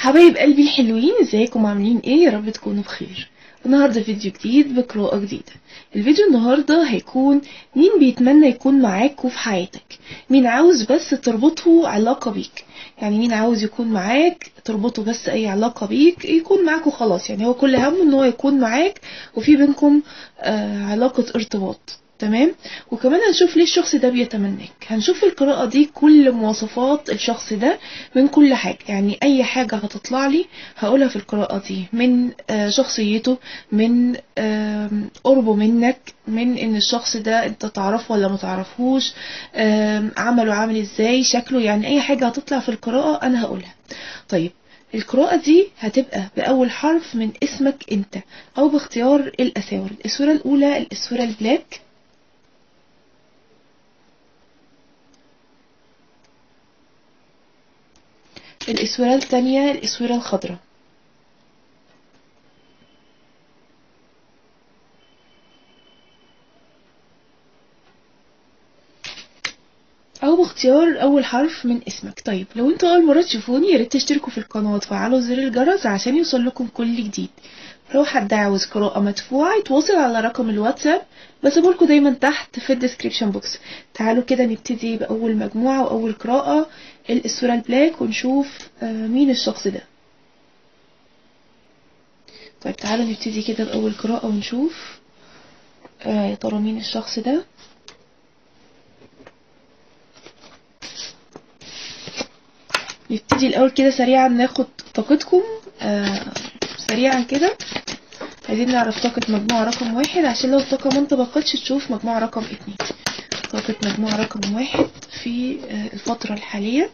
حبايب قلبي الحلوين ازيكم عاملين ايه يا رب تكونوا بخير النهارده فيديو جديد بقراءة جديدة الفيديو النهارده هيكون مين بيتمنى يكون معاك وفي حياتك مين عاوز بس تربطه علاقة بيك يعني مين عاوز يكون معاك تربطه بس اي علاقة بيك يكون معاك وخلاص يعني هو كل همه ان هو يكون معاك وفي بينكم آه علاقة ارتباط تمام وكمان هنشوف ليه الشخص ده بيتمناك هنشوف في القراءة دي كل مواصفات الشخص ده من كل حاجة يعني أي حاجة هتطلع لي هقولها في القراءة دي من آه، شخصيته من آم، قربه منك من ان الشخص ده انت تعرفه ولا ما تعرفهوش آم، عمله عامل ازاي شكله يعني اي حاجة هتطلع في القراءة انا هقولها طيب القراءة دي هتبقى بأول حرف من اسمك انت او باختيار الاساور الاسورة الاولى الاسورة البلاك الاسورة الثانية الاسورة الخضراء او باختيار اول حرف من اسمك طيب لو انتوا اول مره تشوفوني يا ريت تشتركوا في القناه وتفعلوا زر الجرس عشان يوصل لكم كل جديد لو حد عاوز قراءة مدفوعة يتواصل على رقم الواتساب بسيبهولكوا دايما تحت في الديسكريبشن بوكس تعالوا كده نبتدي بأول مجموعة وأول قراءة الصورة البلاك ونشوف آه، مين الشخص ده طيب تعالوا نبتدي كده بأول قراءة ونشوف آه، يا ترى مين الشخص ده نبتدي الأول كده سريعا ناخد طاقتكم آه سريعا كده عايزين نعرف طاقة مجموعة رقم واحد عشان لو الطاقة ما انطبقتش تشوف مجموعة رقم اتنين طاقة مجموعة رقم واحد في آه، الفترة الحالية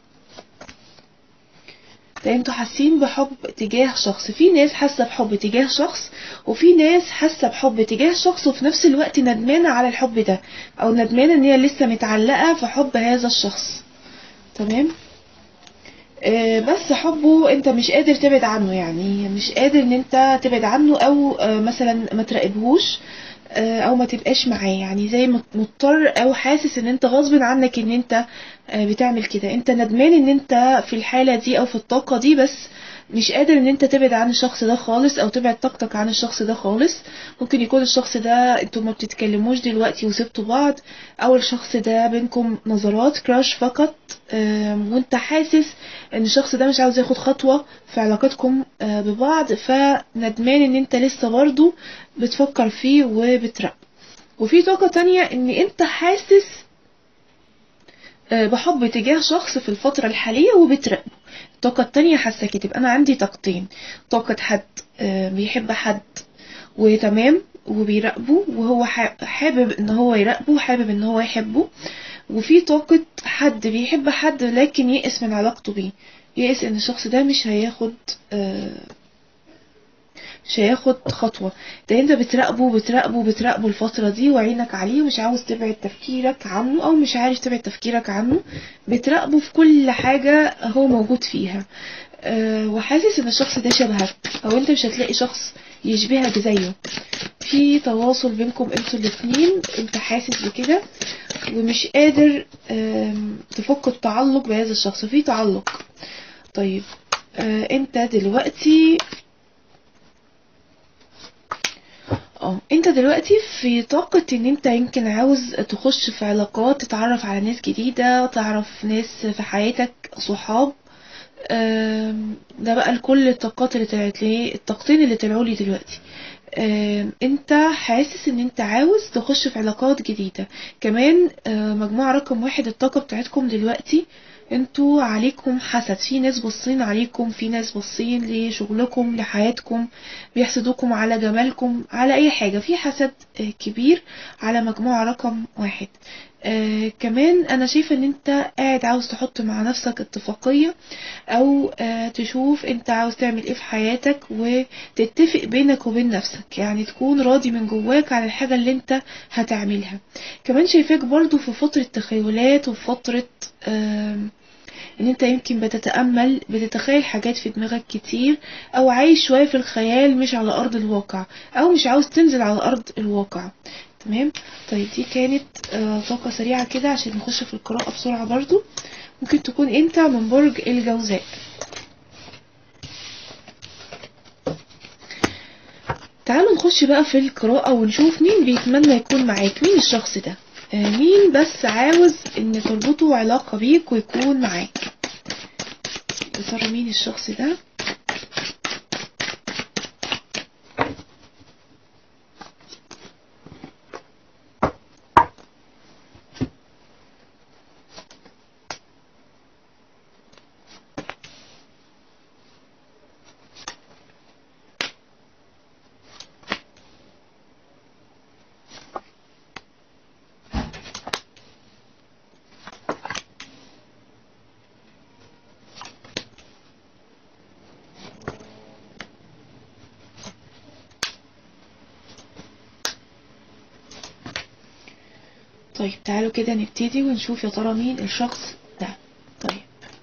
ده انتوا حاسين بحب تجاه شخص في ناس حاسة بحب تجاه شخص وفي ناس حاسة بحب تجاه شخص وفي نفس الوقت ندمانة على الحب ده او ندمانة ان هي لسه متعلقة في حب هذا الشخص تمام آه، بس حبه انت مش قادر تبعد عنه يعني مش قادر ان انت تبعد عنه او آه، مثلا ما تراقبهوش آه، او ما تبقاش معاه يعني زي مت- مضطر او حاسس ان انت غصب عنك ان انت آه، بتعمل كده انت ندمان ان انت في الحالة دي او في الطاقة دي بس مش قادر ان انت تبعد عن الشخص ده خالص او تبعد طاقتك عن الشخص ده خالص ممكن يكون الشخص ده انتوا ما بتتكلموش دلوقتي وسبتوا بعض او الشخص ده بينكم نظرات كراش فقط آم، وانت حاسس ان الشخص ده مش عاوز ياخد خطوة في علاقتكم آه، ببعض فندمان ان انت لسه برضه بتفكر فيه وبتراقبه وفي طاقة تانية ان انت حاسس آه، بحب تجاه شخص في الفترة الحالية وبتراقبه الطاقة التانية حاسة كده يبقى أنا عندي طاقتين طاقة حد آه، بيحب حد وتمام وبيراقبه وهو ح- حابب ان هو يراقبه حابب ان هو يحبه وفي طاقة حد بيحب حد لكن يئس من علاقته بيه يئس ان الشخص ده مش هياخد آه، مش هياخد خطوة ده انت بتراقبه بتراقبه بتراقبه الفترة دي وعينك عليه ومش عاوز تبعد تفكيرك عنه او مش عارف تبعد تفكيرك عنه بتراقبه في كل حاجة هو موجود فيها أه وحاسس ان الشخص ده شبهك او انت مش هتلاقي شخص يشبهك زيه في تواصل بينكم انتوا الاتنين انت حاسس بكده ومش قادر آم، تفك التعلق بهذا الشخص في تعلق طيب آه، انت دلوقتي اه انت دلوقتي في طاقة ان انت يمكن عاوز تخش في علاقات تتعرف على ناس جديدة تعرف ناس في حياتك صحاب آم، ده بقى لكل الطاقات اللي طلعت لي الطاقتين اللي طلعوا لي دلوقتي آم، انت حاسس ان انت عاوز تخش في علاقات جديدة كمان آه، مجموعة رقم واحد الطاقة بتاعتكم دلوقتي انتوا عليكم حسد في ناس باصين عليكم في ناس باصين لشغلكم لحياتكم بيحسدوكم على جمالكم على اي حاجة في حسد آه، كبير على مجموعة رقم واحد آه كمان انا شايفة ان انت قاعد عاوز تحط مع نفسك اتفاقية او آه تشوف انت عاوز تعمل ايه في حياتك وتتفق بينك وبين نفسك يعني تكون راضي من جواك على الحاجة اللي انت هتعملها كمان شايفاك برضو في فترة تخيلات وفي فترة آم، ان انت يمكن بتتأمل بتتخيل حاجات في دماغك كتير او عايش شوية في الخيال مش على ارض الواقع او مش عاوز تنزل على ارض الواقع تمام طيب دي كانت آه، طاقة سريعة كده عشان نخش في القراءة بسرعة برضو ممكن تكون انت من برج الجوزاء نخش بقى في القراءة ونشوف مين بيتمنى يكون معاك مين الشخص ده آه، مين بس عاوز ان تربطه علاقة بيك ويكون معاك يا ترى مين الشخص ده طيب تعالوا كده نبتدي ونشوف يا ترى مين الشخص ده طيب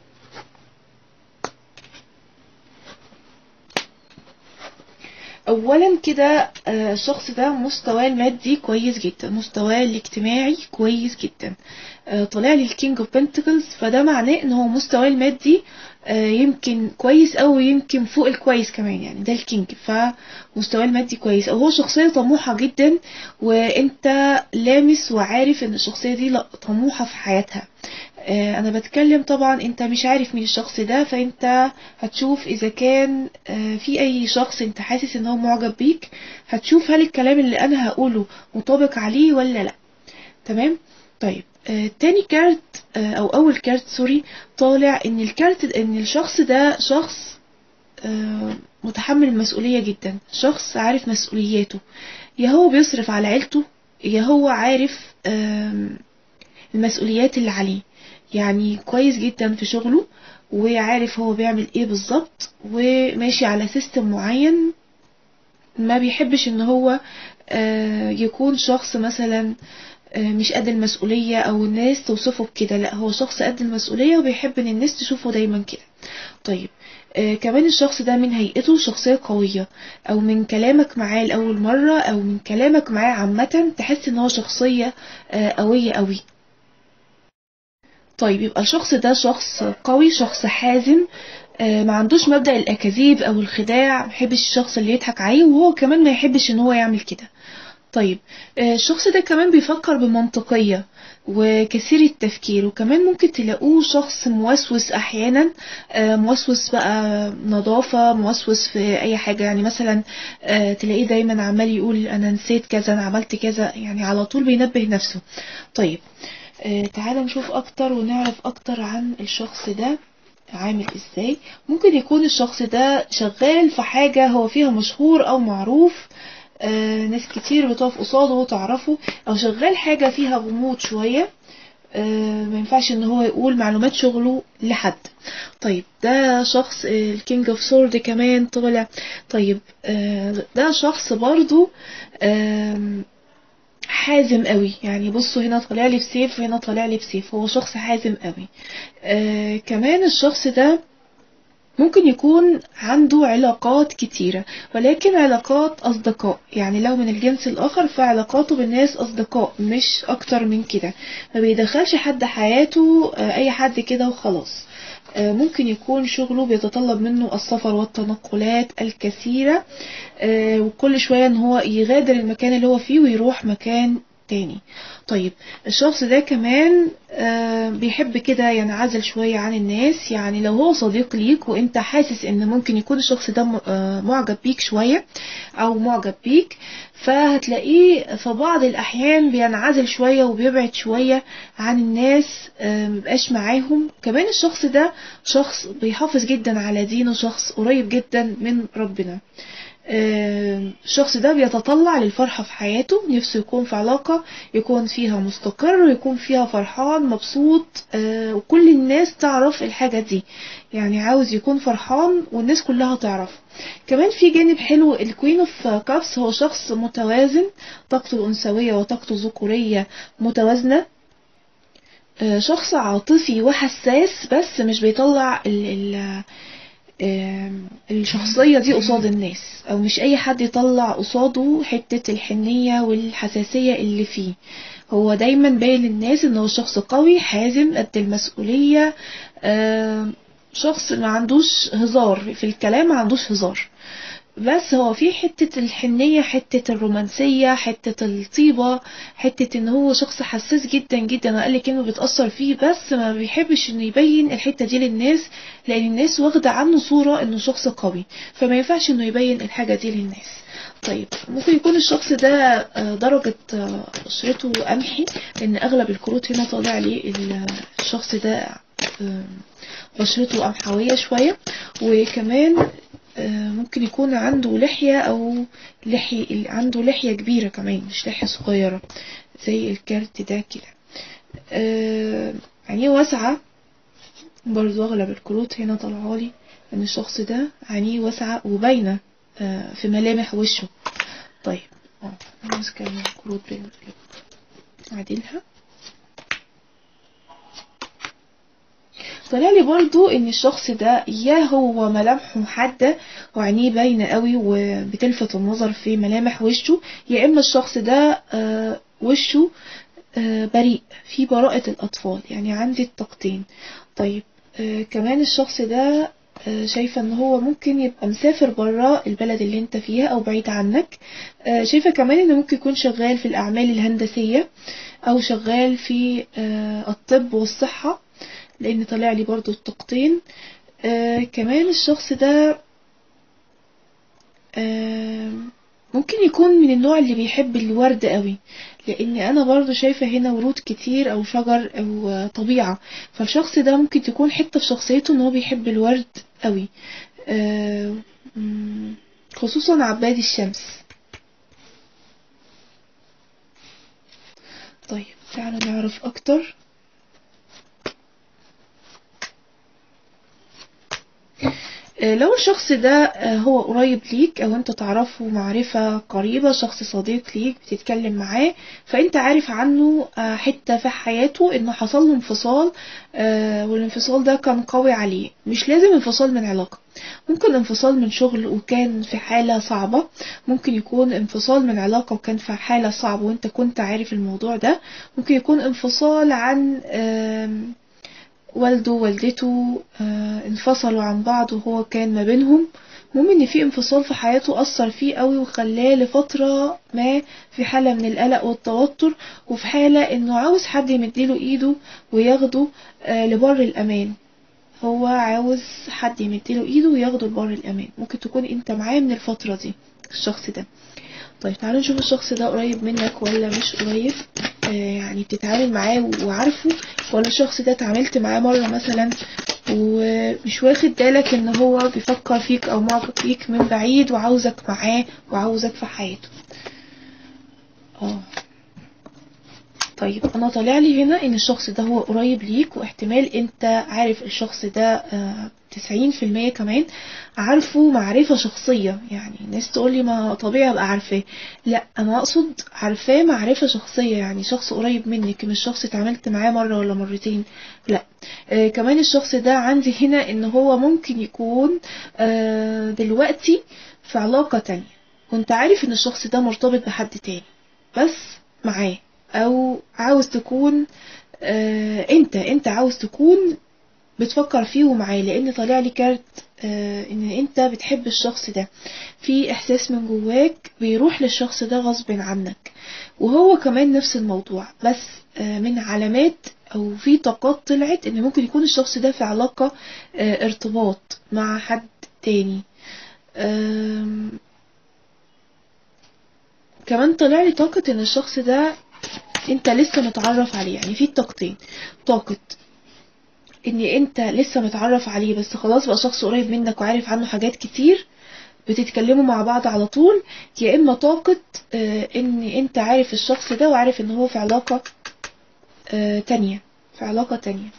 اولا كده آه، الشخص ده مستواه المادي كويس جدا مستواه الاجتماعي كويس جدا آه، طالع لي الكينج اوف بنتكلز فده معناه ان هو مستواه المادي آه، يمكن كويس او يمكن فوق الكويس كمان يعني ده الكينج فمستواه المادي كويس او هو شخصية طموحة جدا وانت لامس وعارف ان الشخصية دي لا طموحة في حياتها آه، انا بتكلم طبعا انت مش عارف مين الشخص ده فانت هتشوف اذا كان آه، في اي شخص انت حاسس ان هو معجب بيك هتشوف هل الكلام اللي انا هقوله مطابق عليه ولا لا تمام طيب آه، تاني كارت آه، او اول كارت سوري طالع ان الكارت ان الشخص ده شخص آه، متحمل المسؤولية جدا شخص عارف مسؤولياته يا هو بيصرف على عيلته يا هو عارف آم، المسؤوليات اللي عليه يعني كويس جدا في شغله وعارف هو بيعمل ايه بالظبط وماشي على سيستم معين ما بيحبش ان هو آه، يكون شخص مثلا آه، مش قد المسؤولية او الناس توصفه بكده لا هو شخص قد المسؤولية وبيحب ان الناس تشوفه دايما كده طيب آه كمان الشخص ده من هيئته شخصية قوية او من كلامك معاه لأول مرة او من كلامك معاه عامة تحس ان هو شخصية آه قوية قوي طيب يبقى الشخص ده شخص قوي شخص حازم آه، ما عندوش مبدأ الأكاذيب أو الخداع ما يحبش الشخص اللي يضحك عليه وهو كمان ما يحبش إن هو يعمل كده طيب آه، الشخص ده كمان بيفكر بمنطقية وكثير التفكير وكمان ممكن تلاقوه شخص موسوس أحيانا آه، موسوس بقى نظافة موسوس في أي حاجة يعني مثلا آه، تلاقيه دايما عمال يقول أنا نسيت كذا أنا عملت كذا يعني على طول بينبه نفسه طيب آه، تعالى نشوف أكتر ونعرف أكتر عن الشخص ده عامل ازاي ممكن يكون الشخص ده شغال في حاجة هو فيها مشهور او معروف آه ناس كتير بتقف قصاده وتعرفه او شغال حاجة فيها غموض شوية آه ما ينفعش ان هو يقول معلومات شغله لحد طيب ده شخص آه، الكينج اوف سورد كمان طالع طيب آه ده شخص برضو آم، حازم قوي يعني بصوا هنا طالع لي بسيف وهنا طالع لي بسيف هو شخص حازم قوي آه كمان الشخص ده ممكن يكون عنده علاقات كتيرة ولكن علاقات أصدقاء يعني لو من الجنس الآخر فعلاقاته بالناس أصدقاء مش أكتر من كده ما بيدخلش حد حياته آه، أي حد كده وخلاص آه، ممكن يكون شغله بيتطلب منه السفر والتنقلات الكثيرة آه، وكل شوية ان هو يغادر المكان اللي هو فيه ويروح مكان تاني طيب الشخص ده كمان آه، بيحب كده ينعزل شوية عن الناس يعني لو هو صديق ليك وانت حاسس ان ممكن يكون الشخص ده م- آه، معجب بيك شوية او معجب بيك فهتلاقيه في بعض الأحيان بينعزل شوية وبيبعد شوية عن الناس آه، مبقاش معاهم كمان الشخص ده شخص بيحافظ جدا على دينه شخص قريب جدا من ربنا آه، الشخص ده بيتطلع للفرحة في حياته نفسه يكون في علاقة يكون فيها مستقر ويكون فيها فرحان مبسوط آه، وكل الناس تعرف الحاجة دي يعني عاوز يكون فرحان والناس كلها تعرف كمان في جانب حلو الكوين اوف كابس هو شخص متوازن طاقته الأنثوية وطاقته الذكورية متوازنة آه، شخص عاطفي وحساس بس مش بيطلع ال ال آم، الشخصية دي قصاد الناس أو مش أي حد يطلع قصاده حتة الحنية والحساسية اللي فيه هو دايما باين للناس إن هو شخص قوي حازم قد المسؤولية آم، شخص ما عندوش هزار في الكلام ما عندوش هزار بس هو في حتة الحنية حتة الرومانسية حتة الطيبة حتة ان هو شخص حساس جدا جدا وقال لك انه بتأثر فيه بس ما بيحبش انه يبين الحتة دي للناس لان الناس واخدة عنه صورة انه شخص قوي فما ينفعش انه يبين الحاجة دي للناس طيب ممكن يكون الشخص ده آه، درجة آه، بشرته قمحي لان اغلب الكروت هنا طالع لي الشخص ده آه، بشرته قمحوية شوية وكمان آه، ممكن يكون عنده لحية أو لحي عنده لحية كبيرة كمان مش لحية صغيرة زي الكارت ده كده آه، عينيه واسعة برضو أغلب الكروت هنا طالعالي إن الشخص ده عينيه واسعة وباينة آه، في ملامح وشه طيب اه ماسكة الكروت عادلها طلع لي برضو ان الشخص ده يا هو ملامحه حادة وعينيه باينة قوي وبتلفت النظر في ملامح وشه يا اما الشخص ده آه، وشه آه، بريء في براءة الاطفال يعني عندي الطاقتين طيب آه، كمان الشخص ده شايفة ان هو ممكن يبقى مسافر برا البلد اللي انت فيها او بعيد عنك شايفة كمان انه ممكن يكون شغال في الاعمال الهندسية او شغال في الطب والصحة لان طلع لي برضو الطاقتين آه كمان الشخص ده آه ممكن يكون من النوع اللي بيحب الورد قوي لان انا برضو شايفة هنا ورود كتير او شجر او طبيعة فالشخص ده ممكن تكون حتة في شخصيته ان هو بيحب الورد قوي آه خصوصا عباد الشمس طيب تعالوا نعرف اكتر آه، لو الشخص ده آه، هو قريب ليك او انت تعرفه معرفة قريبة شخص صديق ليك بتتكلم معاه فانت عارف عنه آه، حتة في حياته انه حصل له انفصال والانفصال ده كان قوي عليه مش لازم انفصال من علاقة ممكن انفصال من شغل وكان في حالة صعبة ممكن يكون انفصال من علاقة وكان في حالة صعبة وانت كنت عارف الموضوع ده ممكن يكون انفصال عن والده ووالدته آه، انفصلوا عن بعض وهو كان ما بينهم المهم ان في انفصال في حياته اثر فيه قوي وخلاه لفتره ما في حاله من القلق والتوتر وفي حاله انه عاوز حد يمديله ايده وياخده آه، لبر الامان هو عاوز حد يمديله ايده وياخده لبر الامان ممكن تكون انت معاه من الفتره دي الشخص ده طيب تعالوا نشوف الشخص ده قريب منك ولا مش قريب آه يعني بتتعامل معاه وعارفه ولا الشخص ده اتعاملت معاه مرة مثلا ومش واخد بالك ان هو بيفكر فيك او معجب فيك من بعيد وعاوزك معاه وعاوزك في حياته اه طيب انا طالع لي هنا ان الشخص ده هو قريب ليك واحتمال انت عارف الشخص ده آه، تسعين في المية كمان عارفه معرفة شخصية يعني الناس تقول لي ما طبيعي ابقى عارفاه لا انا اقصد عارفاه معرفة شخصية يعني شخص قريب منك مش شخص اتعاملت معاه مرة ولا مرتين لا آه كمان الشخص ده عندي هنا ان هو ممكن يكون آه دلوقتي في علاقة تانية وانت عارف ان الشخص ده مرتبط بحد تاني بس معاه او عاوز تكون آه انت انت عاوز تكون بتفكر فيه ومعاه لان طالع لي كارت آه ان انت بتحب الشخص ده في احساس من جواك بيروح للشخص ده غصب عنك وهو كمان نفس الموضوع بس آه من علامات او في طاقات طلعت ان ممكن يكون الشخص ده في علاقة آه ارتباط مع حد تاني كمان طلع لي طاقة ان الشخص ده انت لسه متعرف عليه يعني في طاقتين طاقة ان انت لسه متعرف عليه بس خلاص بقى شخص قريب منك وعارف عنه حاجات كتير بتتكلموا مع بعض على طول يا اما طاقة اه ان انت عارف الشخص ده وعارف ان هو في علاقة اه تانية في علاقة تانية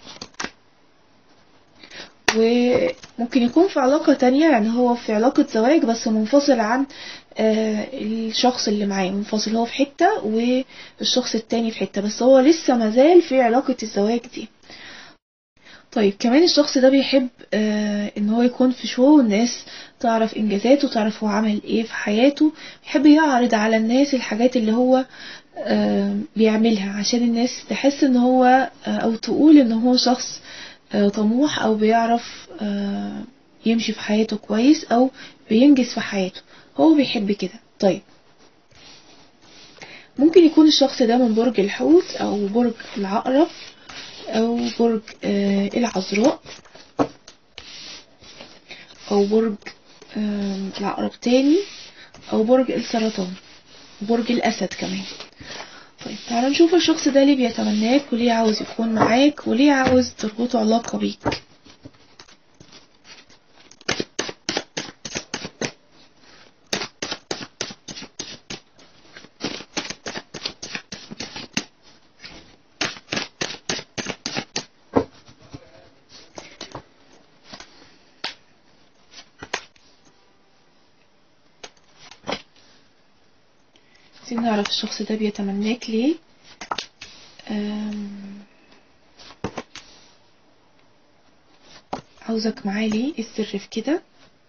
وممكن يكون في علاقة تانية يعني هو في علاقة زواج بس منفصل عن آه، الشخص اللي معاه منفصل هو في حتة والشخص التاني في حتة بس هو لسه مازال في علاقة الزواج دي طيب كمان الشخص ده بيحب آه ان هو يكون في شو والناس تعرف انجازاته تعرف هو عمل ايه في حياته بيحب يعرض على الناس الحاجات اللي هو آه بيعملها عشان الناس تحس ان هو آه او تقول ان هو شخص آه طموح او بيعرف آه يمشي في حياته كويس او بينجز في حياته هو بيحب كده طيب ممكن يكون الشخص ده من برج الحوت او برج العقرب او برج آه العذراء او برج آه العقرب تاني او برج السرطان برج الاسد كمان طيب تعالى نشوف الشخص ده ليه بيتمناك وليه عاوز يكون معاك وليه عاوز تربطوا علاقة بيك عايزين نعرف الشخص ده بيتمناك ليه أم... عاوزك معاه ليه إيه السر في كده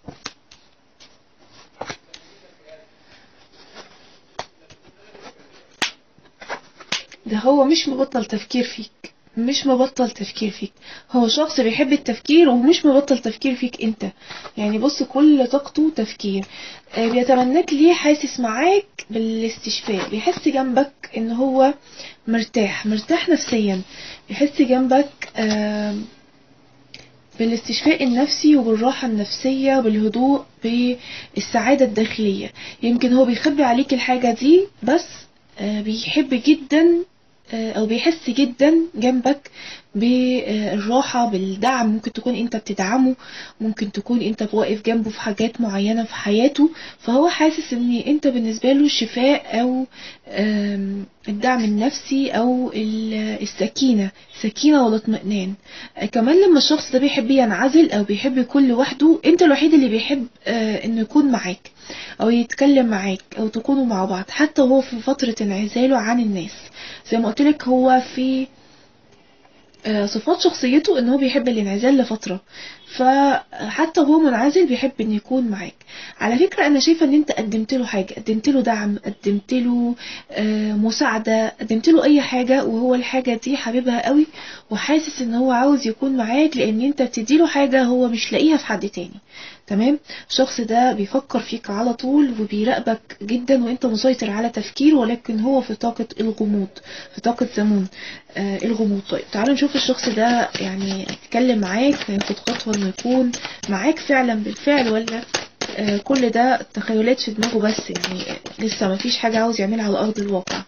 ده هو مش مبطل تفكير فيك مش مبطل تفكير فيك هو شخص بيحب التفكير ومش مبطل تفكير فيك انت يعني بص كل طاقته تفكير آه، بيتمناك ليه حاسس معاك بالاستشفاء بيحس جنبك ان هو مرتاح مرتاح نفسيا بيحس جنبك آم، بالاستشفاء النفسي وبالراحة النفسية وبالهدوء بالسعادة الداخلية يمكن هو بيخبي عليك الحاجة دي بس آه، بيحب جدا آه، او بيحس جدا جنبك بالراحة بالدعم ممكن تكون انت بتدعمه ممكن تكون انت واقف جنبه في حاجات معينة في حياته فهو حاسس ان انت بالنسبة له الشفاء او آم، الدعم النفسي او ال- السكينة سكينة والاطمئنان آه، كمان لما الشخص ده بيحب ينعزل او بيحب يكون لوحده انت الوحيد اللي بيحب آه، انه يكون معاك او يتكلم معاك او تكونوا مع بعض حتى وهو في فترة انعزاله عن الناس زي ما قلت لك هو في آه، صفات شخصيته ان هو بيحب الانعزال لفترة فحتى وهو منعزل بيحب ان يكون معاك على فكرة انا شايفة ان انت قدمت له حاجة قدمت له دعم قدمت له آه، مساعدة قدمت له اي حاجة وهو الحاجة دي حاببها قوي وحاسس ان هو عاوز يكون معاك لان انت بتديله حاجة هو مش لاقيها في حد تاني تمام الشخص ده بيفكر فيك على طول وبيراقبك جدا وانت مسيطر على تفكيره ولكن هو في طاقة الغموض في طاقة زمون آه الغموض طيب تعالوا نشوف الشخص ده يعني يتكلم معاك هياخد خطوة انه يكون معاك فعلا بالفعل ولا آه كل ده تخيلات في دماغه بس يعني لسه ما فيش حاجة عاوز يعملها على أرض الواقع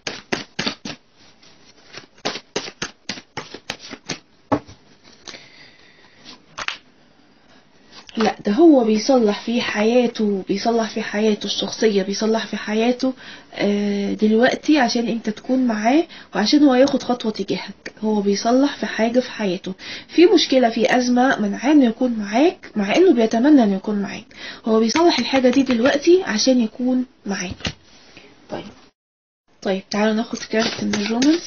لا ده هو بيصلح في حياته بيصلح في حياته الشخصية بيصلح في حياته آه، دلوقتي عشان انت تكون معاه وعشان هو ياخد خطوة تجاهك هو بيصلح في حاجة في حياته في مشكلة في أزمة منعاه انه يكون معاك مع انه بيتمنى انه يكون معاك هو بيصلح الحاجة دي دلوقتي عشان يكون معاك طيب طيب تعالوا ناخد كارت من الرومانس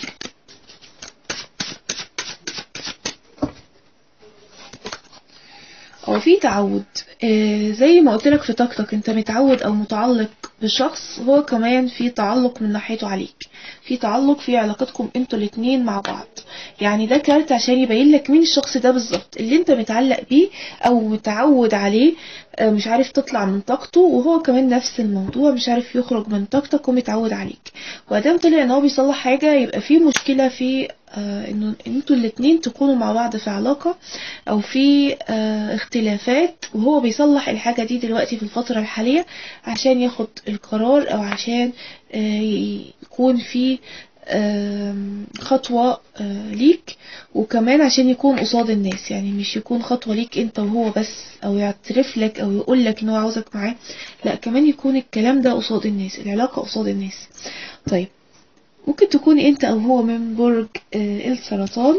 هو في تعود آه، زي ما قلت لك في طاقتك انت متعود او متعلق بشخص هو كمان في تعلق من ناحيته عليك في تعلق في علاقتكم انتوا الاتنين مع بعض يعني ده كارت عشان يبين لك مين الشخص ده بالظبط اللي انت متعلق بيه او متعود عليه آه، مش عارف تطلع من طاقته وهو كمان نفس الموضوع مش عارف يخرج من طاقتك ومتعود عليك وادام طلع ان هو بيصلح حاجة يبقى في مشكلة في آه، انه انتوا الاتنين تكونوا مع بعض في علاقة او في آه، اختلافات وهو بيصلح الحاجة دي دلوقتي في الفترة الحالية عشان ياخد القرار او عشان آه، يكون في آم، خطوة آه، ليك وكمان عشان يكون قصاد الناس يعني مش يكون خطوة ليك انت وهو بس او يعترف لك او يقول لك ان هو عاوزك معاه لا كمان يكون الكلام ده قصاد الناس العلاقة قصاد الناس طيب ممكن تكون انت او هو من برج آه، السرطان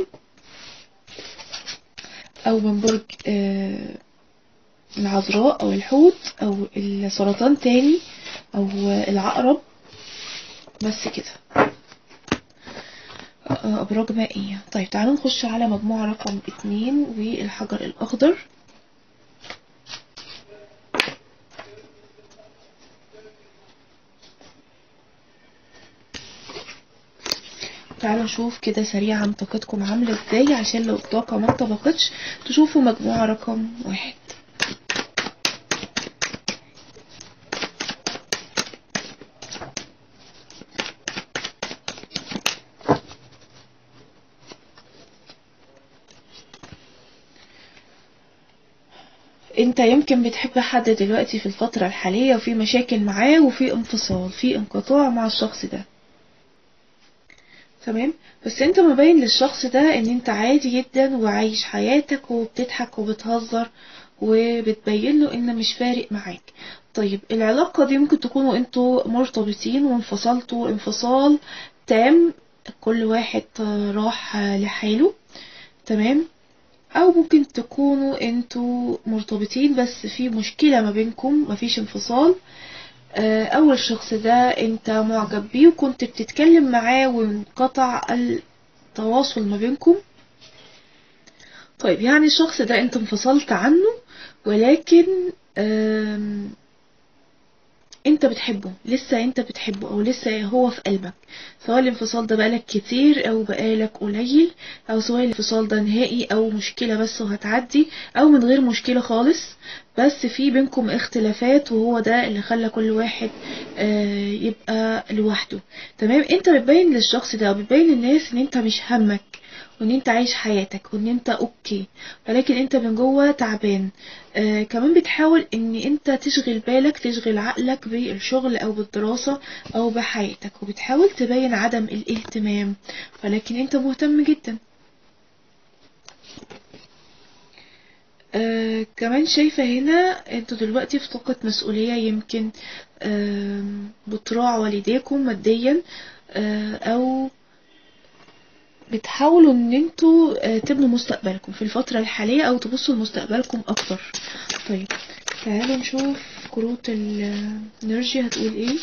او من برج آه، العذراء او الحوت او السرطان تاني او العقرب بس كده آه، ابراج مائية طيب تعالوا نخش على مجموعة رقم اتنين والحجر الاخضر تعالوا نشوف كده سريعا طاقتكم عاملة ازاي عشان لو الطاقة ما انطبقتش تشوفوا مجموعة رقم واحد انت يمكن بتحب حد دلوقتي في الفترة الحالية وفي مشاكل معاه وفي انفصال في انقطاع مع الشخص ده تمام بس انت مبين للشخص ده ان انت عادي جدا وعايش حياتك وبتضحك وبتهزر وبتبين له ان مش فارق معاك طيب العلاقة دي ممكن تكونوا انتوا مرتبطين وانفصلتوا انفصال تام كل واحد راح لحاله تمام او ممكن تكونوا انتوا مرتبطين بس في مشكلة ما بينكم مفيش انفصال آه، او الشخص ده انت معجب بيه وكنت بتتكلم معاه وانقطع التواصل ما بينكم طيب يعني الشخص ده انت انفصلت عنه ولكن آم، انت بتحبه لسه انت بتحبه او لسه هو في قلبك سواء الانفصال ده بقالك كتير او بقالك قليل او سواء الانفصال ده نهائي او مشكلة بس وهتعدي او من غير مشكلة خالص بس في بينكم اختلافات وهو ده اللي خلى كل واحد آه، يبقى لوحده تمام انت بتبين للشخص ده وبتبين للناس ان انت مش همك وان انت عايش حياتك وان انت اوكي ولكن انت من جوه تعبان آه كمان بتحاول ان انت تشغل بالك تشغل عقلك بالشغل او بالدراسة او بحياتك وبتحاول تبين عدم الاهتمام ولكن انت مهتم جدا آه كمان شايفة هنا انتوا دلوقتي في طاقة مسؤولية يمكن آم، بتراعوا والديكم ماديا آه او بتحاولوا ان انتوا آه، تبنوا مستقبلكم في الفترة الحالية او تبصوا لمستقبلكم اكتر طيب تعالوا نشوف كروت الانرجي هتقول ايه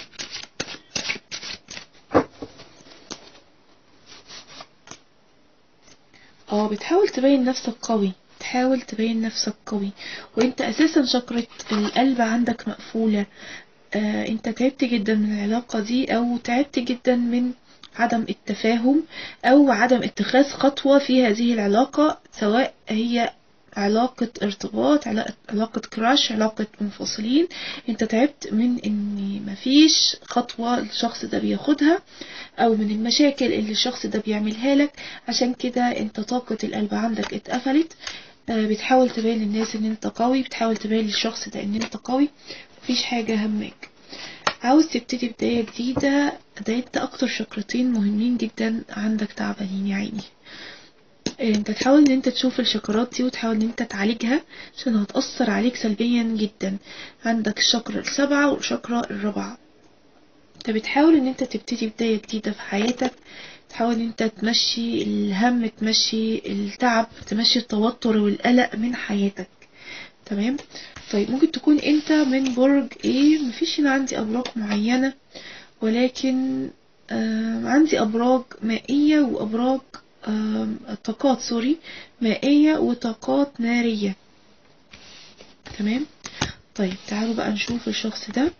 اه بتحاول تبين نفسك قوي تحاول تبين نفسك قوي وانت اساسا شكرة القلب عندك مقفولة آه انت تعبت جدا من العلاقة دي او تعبت جدا من عدم التفاهم او عدم اتخاذ خطوة في هذه العلاقة سواء هي علاقة ارتباط علاقة, علاقة كراش علاقة منفصلين انت تعبت من ان مفيش خطوة الشخص ده بياخدها او من المشاكل اللي الشخص ده بيعملها لك عشان كده انت طاقة القلب عندك اتقفلت آه، بتحاول تبين للناس ان انت قوي بتحاول تبين للشخص ده ان انت قوي مفيش حاجة همك عاوز تبتدي بداية جديدة ده انت اكتر شكرتين مهمين جدا عندك تعبانين يا عيني انت تحاول ان انت تشوف الشكرات دي وتحاول ان انت تعالجها عشان هتأثر عليك سلبيا جدا عندك الشكرة السبعة والشكرة الرابعة انت بتحاول ان انت تبتدي بداية جديدة في حياتك تحاول ان انت تمشي الهم تمشي التعب تمشي التوتر والقلق من حياتك تمام طيب ممكن تكون انت من برج ايه مفيش هنا عندي ابراج معينة ولكن آه عندي ابراج مائية وابراج آه طاقات سوري مائية وطاقات نارية تمام طيب تعالوا بقى نشوف الشخص ده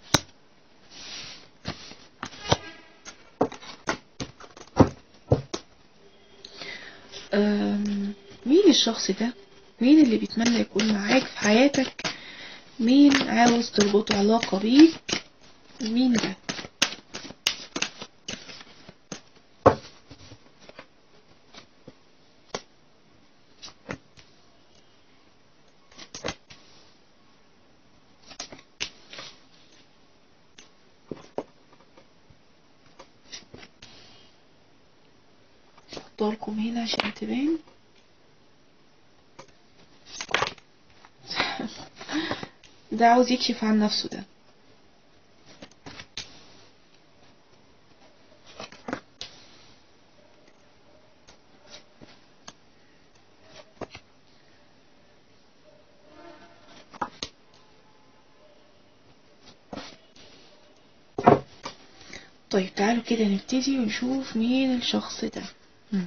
آم، مين الشخص ده مين اللي بيتمنى يكون معاك في حياتك مين عاوز تربطه علاقة بيك مين ده احطها لكم هنا عشان تبان ده عاوز يكشف عن نفسه ده طيب تعالوا كده نبتدي ونشوف مين الشخص ده مم.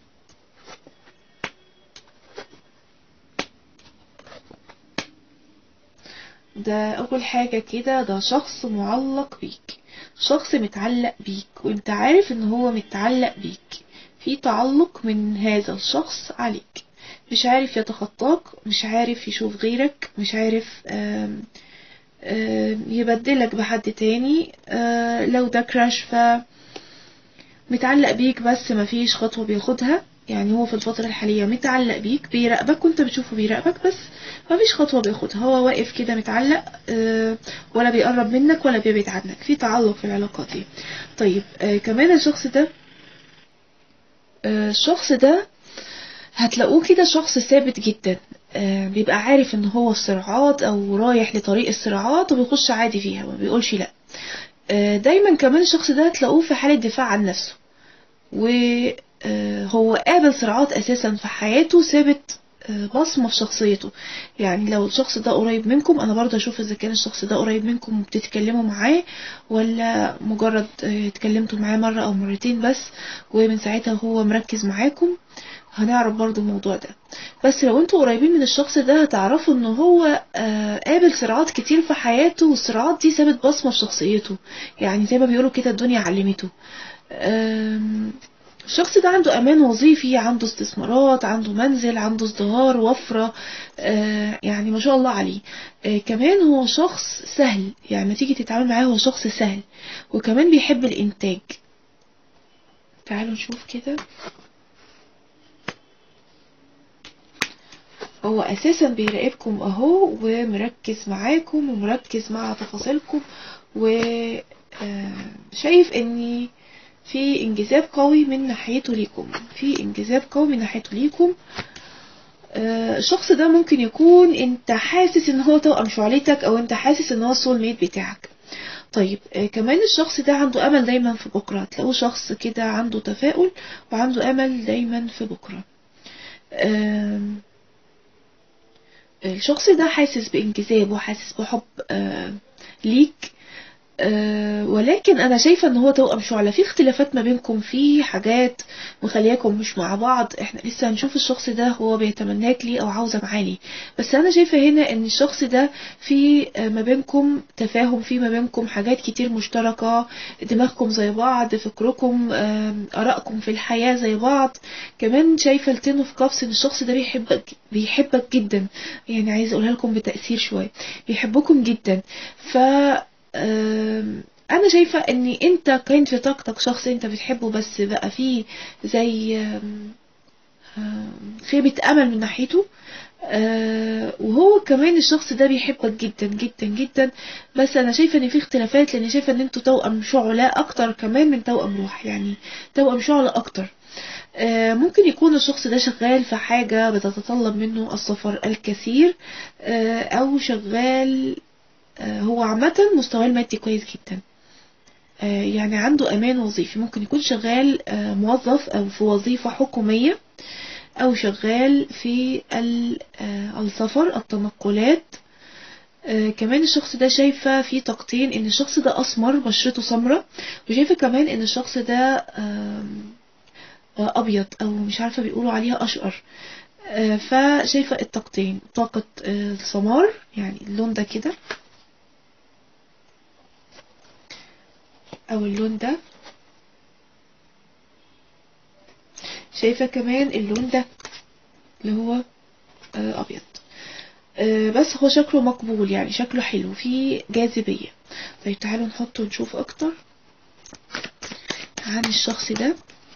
ده أول حاجة كده ده شخص معلق بيك شخص متعلق بيك وانت عارف ان هو متعلق بيك في تعلق من هذا الشخص عليك مش عارف يتخطاك مش عارف يشوف غيرك مش عارف آم آم يبدلك بحد تاني آه، لو ده كراش ف متعلق بيك بس مفيش خطوة بياخدها يعني هو في الفترة الحالية متعلق بيك بيراقبك وانت بتشوفه بيراقبك بس مفيش خطوة بياخدها هو واقف كده متعلق آه، ولا بيقرب منك ولا بيبعد عنك في تعلق في العلاقات دي طيب آه، كمان الشخص ده آه، الشخص ده هتلاقوه كده شخص ثابت جدا آه، بيبقى عارف ان هو في صراعات او رايح لطريق الصراعات وبيخش عادي فيها ما بيقولش لا آه، دايما كمان الشخص ده هتلاقوه في حالة دفاع عن نفسه وهو قابل صراعات اساسا في حياته ثابت آه، بصمة في شخصيته يعني لو الشخص ده قريب منكم انا برضه اشوف اذا كان الشخص ده قريب منكم وبتتكلموا معاه ولا مجرد آه، اتكلمتوا معاه مرة او مرتين بس ومن ساعتها هو مركز معاكم هنعرف برضو الموضوع ده بس لو انتوا قريبين من الشخص ده هتعرفوا ان هو آه، قابل صراعات كتير في حياته والصراعات دي سابت بصمة في شخصيته يعني زي ما بيقولوا كده الدنيا علمته آم، الشخص ده عنده امان وظيفي عنده استثمارات عنده منزل عنده ازدهار وفرة آه، يعني ما شاء الله عليه آه، كمان هو شخص سهل يعني ما تيجي تتعامل معاه هو شخص سهل وكمان بيحب الانتاج تعالوا نشوف كده هو اساسا بيراقبكم اهو ومركز معاكم ومركز مع تفاصيلكم وشايف ان في انجذاب قوي من ناحيته ليكم في انجذاب قوي من ناحيته ليكم آه، الشخص ده ممكن يكون انت حاسس ان هو توأم شعلتك او انت حاسس ان هو السول ميت بتاعك طيب آه، كمان الشخص ده عنده امل دايما في بكره تلاقوه شخص كده عنده تفاؤل وعنده امل دايما في بكره آم، الشخص ده حاسس بانجذاب وحاسس بحب آه ليك آه ولكن انا شايفه ان هو توأم شعلة في اختلافات ما بينكم في حاجات مخلياكم مش مع بعض احنا لسه هنشوف الشخص ده هو بيتمناك ليه او عاوزه معاه ليه بس انا شايفه هنا ان الشخص ده في آه، ما بينكم تفاهم في ما بينكم حاجات كتير مشتركه دماغكم زي بعض فكركم آه، ارائكم في الحياه زي بعض كمان شايفه التين في كابس ان الشخص ده بيحبك بيحبك جدا يعني عايزه اقولها لكم بتاثير شويه بيحبكم جدا ف آم، انا شايفه ان انت كان في طاقتك شخص انت بتحبه بس بقى فيه زي آم، آم، خيبه امل من ناحيته آه، وهو كمان الشخص ده بيحبك جدا جدا جدا بس انا شايفه ان في اختلافات لان شايفه ان انتوا توأم شعلة اكتر كمان من توأم روح يعني توأم شعلة اكتر آه، ممكن يكون الشخص ده شغال في حاجة بتتطلب منه السفر الكثير آه، أو شغال آه، هو عامة مستواه المادي كويس جدا آه، يعني عنده أمان وظيفي ممكن يكون شغال آه، موظف أو في وظيفة حكومية أو شغال في ال- آه، السفر التنقلات آه، كمان الشخص ده شايفة في طاقتين ان الشخص ده اسمر بشرته سمراء وشايفة كمان ان الشخص ده آم، آه، ابيض او مش عارفة بيقولوا عليها اشقر آه، فشايفة الطاقتين طاقة آه، السمار يعني اللون ده كده او اللون ده شايفة كمان اللون ده اللي هو آه، ابيض آه، بس هو شكله مقبول يعني شكله حلو فيه جاذبية طيب تعالوا نحطه ونشوف اكتر عن الشخص ده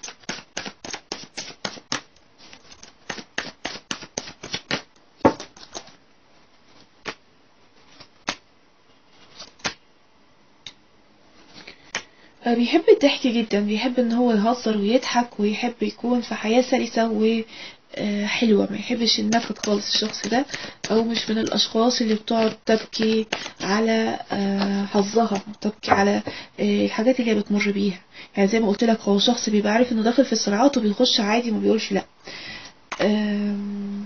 آه، بيحب الضحك جدا بيحب ان هو يهزر ويضحك ويحب يكون في حياة سلسة وحلوة ما يحبش النكد خالص الشخص ده او مش من الاشخاص اللي بتقعد تبكي على آه، حظها تبكي على آه، الحاجات اللي هي بتمر بيها يعني زي ما قلت لك هو شخص بيبقى عارف انه داخل في الصراعات وبيخش عادي ما بيقولش لا آم،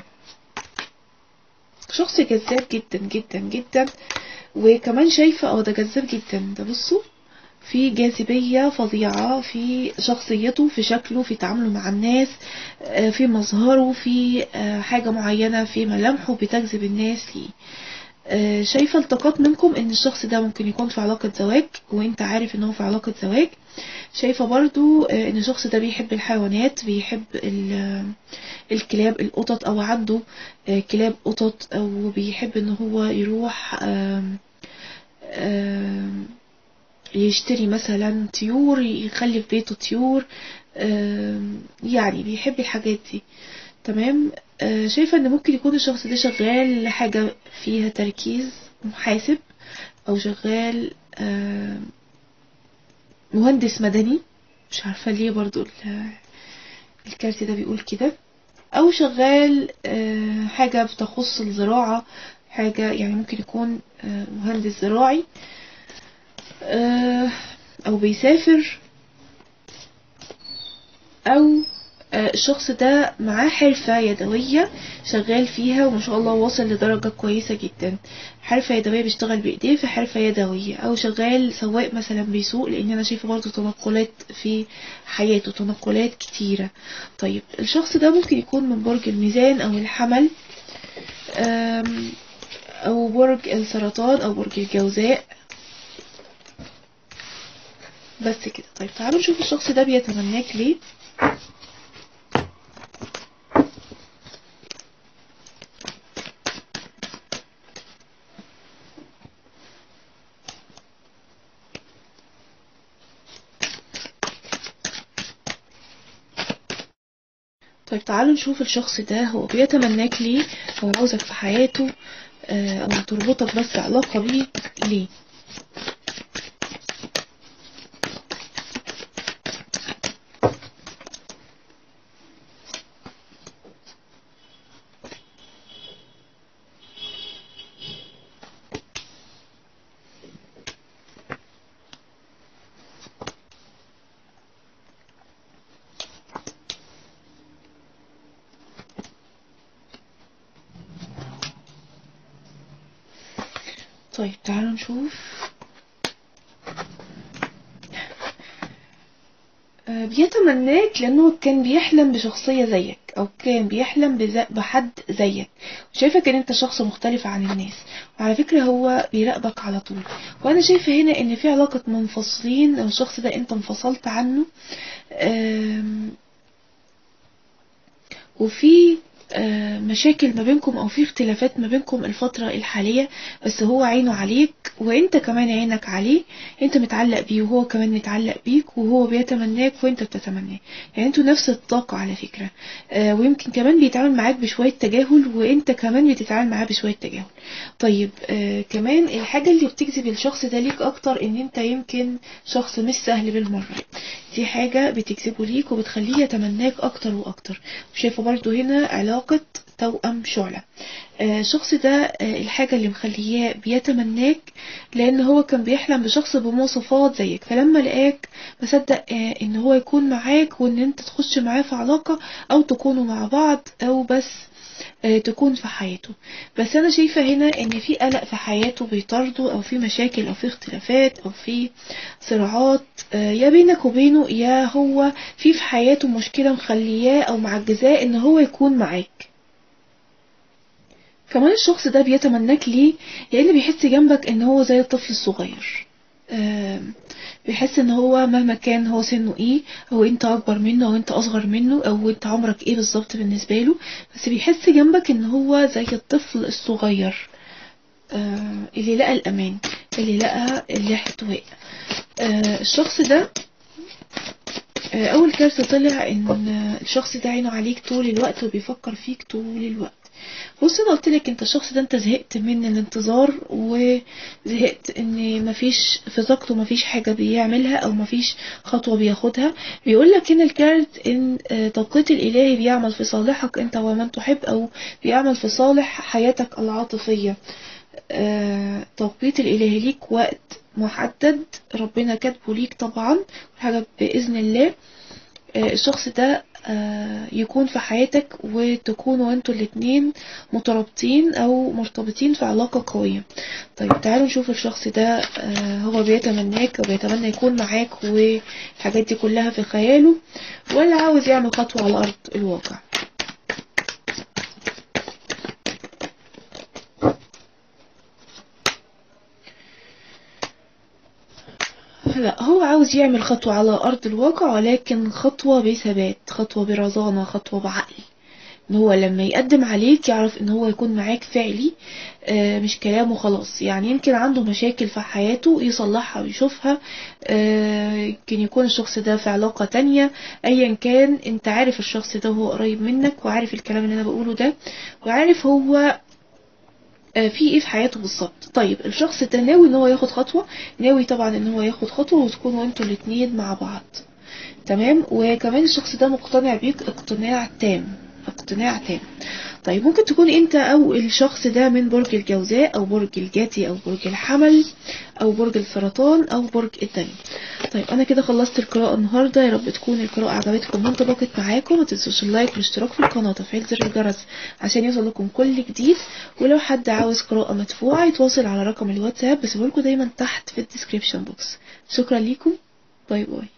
شخص جذاب جدا جدا جدا وكمان شايفة اه ده جذاب جدا ده بصوا في جاذبية فظيعة في شخصيته في شكله في تعامله مع الناس آه، في مظهره في آه، حاجة معينة في ملامحه بتجذب الناس ليه آه، شايفة التقاط منكم ان الشخص ده ممكن يكون في علاقة زواج وانت عارف ان هو في علاقة زواج شايفة برضو آه، ان الشخص ده بيحب الحيوانات بيحب ال- الكلاب القطط او عنده آه، كلاب قطط او بيحب ان هو يروح آم، آم، يشتري مثلا طيور يخلي في بيته طيور آم، يعني بيحب الحاجات دي تمام آه، شايفة ان ممكن يكون الشخص ده شغال حاجة فيها تركيز محاسب او شغال آه، مهندس مدني مش عارفة ليه برضو ال- الكارت ده بيقول كده او شغال آه، حاجة بتخص الزراعة حاجة يعني ممكن يكون آه، مهندس زراعي آه، او بيسافر او آه، الشخص ده معاه حرفة يدوية شغال فيها وما شاء الله واصل لدرجة كويسة جدا حرفة يدوية بيشتغل بإيديه في حرفة يدوية أو شغال سواق مثلا بيسوق لأن أنا شايفة برضه تنقلات في حياته تنقلات كتيرة طيب الشخص ده ممكن يكون من برج الميزان أو الحمل آم، أو برج السرطان أو برج الجوزاء بس كده طيب تعالوا نشوف الشخص ده بيتمناك ليه طيب تعالوا نشوف الشخص ده هو بيتمناك ليه هو عاوزك في حياته آه، او تربطك بس علاقة بيه ليه طيب تعالوا نشوف آه، بيتمناك لأنه كان بيحلم بشخصية زيك أو كان بيحلم بز- بحد زيك وشايفك إن أنت شخص مختلف عن الناس وعلى فكرة هو بيراقبك على طول وأنا شايفة هنا إن في علاقة منفصلين أو الشخص ده أنت انفصلت عنه آم، وفي آه، مشاكل ما بينكم او في اختلافات ما بينكم الفترة الحالية بس هو عينه عليك وانت كمان عينك عليه انت متعلق بيه وهو كمان متعلق بيك وهو بيتمناك وانت بتتمناه يعني انتوا نفس الطاقة على فكرة آه، ويمكن كمان بيتعامل معاك بشوية تجاهل وانت كمان بتتعامل معاه بشوية تجاهل طيب آه كمان الحاجة اللي بتجذب الشخص ده ليك اكتر ان انت يمكن شخص مش سهل بالمرة دي حاجة بتجذبه ليك وبتخليه يتمناك اكتر واكتر وشايفة برضو هنا علاقة توأم شعلة آه، الشخص ده آه، الحاجة اللي مخلياه بيتمناك لأن هو كان بيحلم بشخص بمواصفات زيك فلما لقاك مصدق آه، إن هو يكون معاك وإن أنت تخش معاه في علاقة أو تكونوا مع بعض أو بس آه، تكون في حياته بس أنا شايفة هنا إن في قلق في حياته بيطارده أو في مشاكل أو في اختلافات أو في صراعات آه، يا بينك وبينه يا هو في في حياته مشكلة مخلياه أو معجزاه إن هو يكون معاك كمان الشخص ده بيتمناك ليه لان بيحس جنبك ان هو زي الطفل الصغير آم، بيحس ان هو مهما كان هو سنه ايه او انت اكبر منه او انت اصغر منه او انت عمرك ايه بالظبط بالنسبه له بس بيحس جنبك ان هو زي الطفل الصغير آه، اللي لقى الامان اللي لقى الاحتواء آه، الشخص ده آه، اول كارت طلع ان آه، الشخص ده عينه عليك طول الوقت وبيفكر فيك طول الوقت بص انا قلت لك انت الشخص ده انت زهقت من الانتظار وزهقت ان مفيش في طاقته مفيش حاجه بيعملها او مفيش خطوه بياخدها بيقول لك هنا الكارت ان آه، توقيت الالهي بيعمل في صالحك انت ومن تحب او بيعمل في صالح حياتك العاطفيه آه، توقيت الالهي ليك وقت محدد ربنا كاتبه ليك طبعا حاجه باذن الله آه، الشخص ده آه، يكون في حياتك وتكونوا انتوا الاتنين مترابطين او مرتبطين في علاقة قوية طيب تعالوا نشوف الشخص ده آه، هو بيتمناك وبيتمنى يكون معاك والحاجات دي كلها في خياله ولا عاوز يعمل خطوة على ارض الواقع لا هو عاوز يعمل خطوة على أرض الواقع ولكن خطوة بثبات خطوة برزانة خطوة بعقل ان هو لما يقدم عليك يعرف ان هو يكون معاك فعلي آه، مش كلامه خلاص يعني يمكن عنده مشاكل في حياته يصلحها ويشوفها آه، يمكن يكون الشخص ده في علاقة تانية ايا كان انت عارف الشخص ده هو قريب منك وعارف الكلام اللي انا بقوله ده وعارف هو آه، في ايه في حياته بالظبط طيب الشخص ده ناوي ان هو ياخد خطوة ناوي طبعا ان هو ياخد خطوة وتكونوا انتوا الاتنين مع بعض تمام وكمان الشخص ده مقتنع بيك اقتناع تام اقتناع تام طيب ممكن تكون انت او الشخص ده من برج الجوزاء او برج الجدي او برج الحمل او برج السرطان او برج الدم طيب انا كده خلصت القراءة النهاردة يا رب تكون القراءة عجبتكم وانطبقت معاكم ما تنسوش اللايك والاشتراك في القناة وتفعيل زر الجرس عشان يوصل لكم كل جديد ولو حد عاوز قراءة مدفوعة يتواصل على رقم الواتساب بسيبهولكوا دايما تحت في الديسكريبشن بوكس شكرا ليكم باي باي